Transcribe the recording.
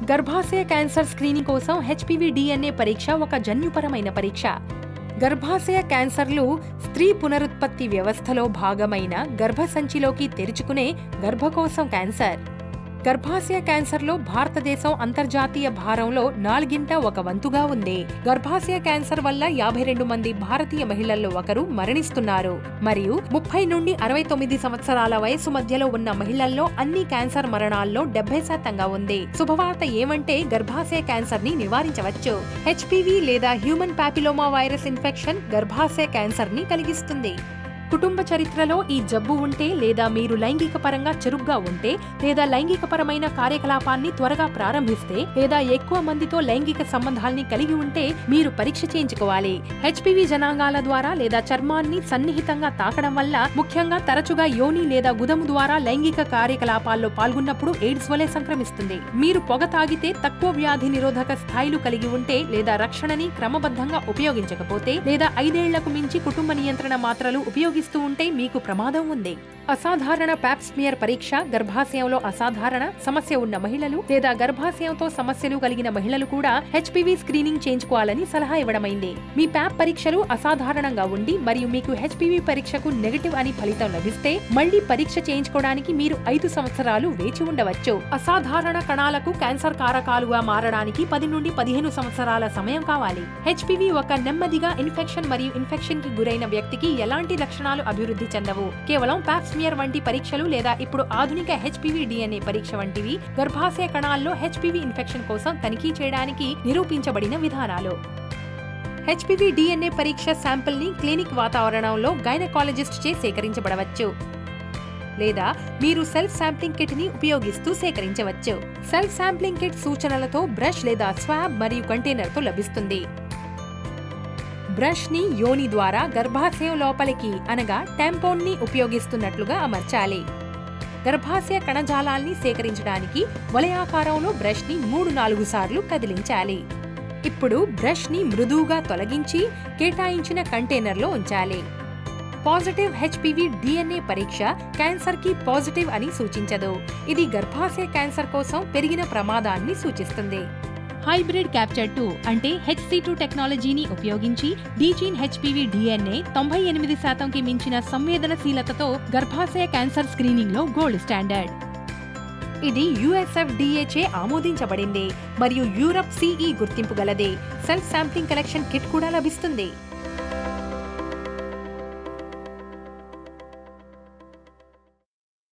గర్భాశయ cancer screening కోసం HPV DNA పరీక్ష ఒక జన్యుపరమైన పరీక్ష గర్భాశయ క్యాన్సర్లు స్త్రీ పునరుత్పత్తి వ్యవస్థలో భాగమైన గర్భసంచిలోకి తెరుచుకునే గర్భకోశం క్యాన్సర్ గర్భాశయ క్యాన్సర్లో భారతదేశం అంతర్జాతీయ భారంలో నాలుగింట ఒక వంతుగా ఉంది గర్భాశయ క్యాన్సర్ వల్ల యాభై రెండు మంది భారతీయ మహిళల్లో ఒకరు మరణిస్తున్నారు మరియు ముప్పై నుండి అరవై తొమ్మిది సంవత్సరాల వయసు మధ్యలో ఉన్న మహిళల్లో అన్ని క్యాన్సర్ మరణాల్లో డెబ్బై శాతంగా ఉంది శుభవార్త ఏమంటే గర్భాశయ క్యాన్సర్ ని నివారించవచ్చు హెచ్పివి లేదా హ్యూమన్ పాపిలోమా వైరస్ ఇన్ఫెక్షన్ గర్భాశయ క్యాన్సర్ ని కలిగిస్తుంది కుటుంబ చరిత్రలో ఈ జబ్బు ఉంటే లేదా మీరు లైంగిక పరంగా చురుగ్గా ఉంటే లేదా లైంగిక పరమైన కార్యకలాపాన్ని త్వరగా ప్రారంభిస్తే లేదా ఎక్కువ మందితో లైంగిక సంబంధాల్ని కలిగి ఉంటే మీరు పరీక్ష చేయించుకోవాలి హెచ్పివి జనాంగాల ద్వారా లేదా చర్మాన్ని సన్నిహితంగా తాకడం వల్ల ముఖ్యంగా తరచుగా యోని లేదా గుదము ద్వారా లైంగిక కార్యకలాపాల్లో పాల్గొన్నప్పుడు ఎయిడ్స్ వలె సంక్రమిస్తుంది మీరు పొగ తాగితే తక్కువ వ్యాధి నిరోధక స్థాయిలు కలిగి ఉంటే లేదా రక్షణని క్రమబద్ధంగా ఉపయోగించకపోతే లేదా ఐదేళ్లకు మించి కుటుంబ నియంత్రణ మాత్రలు ఉపయోగిస్తూ ఉంటే మీకు ప్రమాదం ఉంది అసాధారణ ప్యాప్స్మియర్ పరీక్ష గర్భాశయంలో అసాధారణ సమస్య ఉన్న మహిళలు లేదా గర్భాశయంతో సమస్యలు కలిగిన మహిళలు కూడా హెచ్పివి స్క్రీనింగ్ చేయించుకోవాలని సలహా ఇవ్వడమైంది మీ ప్యాప్ పరీక్షలు అసాధారణంగా ఉండి మరియు మీకు హెచ్పివి పరీక్షకు నెగటివ్ అని ఫలితం లభిస్తే మళ్లీ పరీక్ష చేయించుకోవడానికి మీరు ఐదు సంవత్సరాలు వేచి ఉండవచ్చు అసాధారణ కణాలకు క్యాన్సర్ కారకాలుగా మారడానికి పది నుండి పదిహేను సంవత్సరాల సమయం కావాలి హెచ్పివి ఒక నెమ్మదిగా ఇన్ఫెక్షన్ మరియు ఇన్ఫెక్షన్ కి గురైన వ్యక్తికి ఎలాంటి లక్షణాలు అభివృద్ధి చెందవు కేవలం ప్యాప్స్మియర్ వంటి పరీక్షలు లేదా ఇప్పుడు ఆధునిక హెచ్పివి డిఎన్ఏ పరీక్ష వంటివి గర్భాశయ కణాల్లో హెచ్పివి ఇన్ఫెక్షన్ కోసం తనిఖీ చేయడానికి నిరూపించబడిన విధానాలు హెచ్పివి డిఎన్ఏ పరీక్ష శాంపిల్ ని క్లినిక్ వాతావరణంలో గైనకాలజిస్ట్ చే సేకరించబడవచ్చు లేదా మీరు సెల్ఫ్ శాంప్లింగ్ కిట్ ని ఉపయోగిస్తూ సేకరించవచ్చు సెల్ఫ్ శాంప్లింగ్ కిట్ సూచనలతో బ్రష్ లేదా స్వాబ్ మరియు కంటైనర్ తో లభిస్తుంది బ్రష్ ని యోని ద్వారా గర్భాశయం లోపలికి అనగా టెంపోన్ ని ఉపయోగిస్తున్నట్లుగా అమర్చాలి గర్భాశయ కణజాలాల్ని సేకరించడానికి వలయాకారంలో బ్రష్ ని మూడు నాలుగు సార్లు కదిలించాలి ఇప్పుడు బ్రష్ ని మృదువుగా తొలగించి కేటాయించిన కంటైనర్లో ఉంచాలి పాజిటివ్ హెచ్పివి డిఎన్ఏ పరీక్ష క్యాన్సర్ కి పాజిటివ్ అని సూచించదు ఇది గర్భాశయ క్యాన్సర్ కోసం పెరిగిన ప్రమాదాన్ని సూచిస్తుంది హైబ్రిడ్ క్యాప్చర్ టూ అంటే హెచ్సి టూ టెక్నాలజీని ఉపయోగించి డీజీన్ హెచ్పివి డిఎన్ఏ తొంభై ఎనిమిది శాతంకి మించిన సంవేదనశీలతతో గర్భాశయ క్యాన్సర్ స్క్రీనింగ్ లో గోల్డ్ స్టాండర్డ్ ఇది యుఎస్ఎఫ్డిఏ చే ఆమోదించబడింది మరియు యూరప్ సిఈ గుర్తింపు గలదే సెల్ఫ్ శాంప్లింగ్ కలెక్షన్ కిట్ కూడా లభిస్తుంది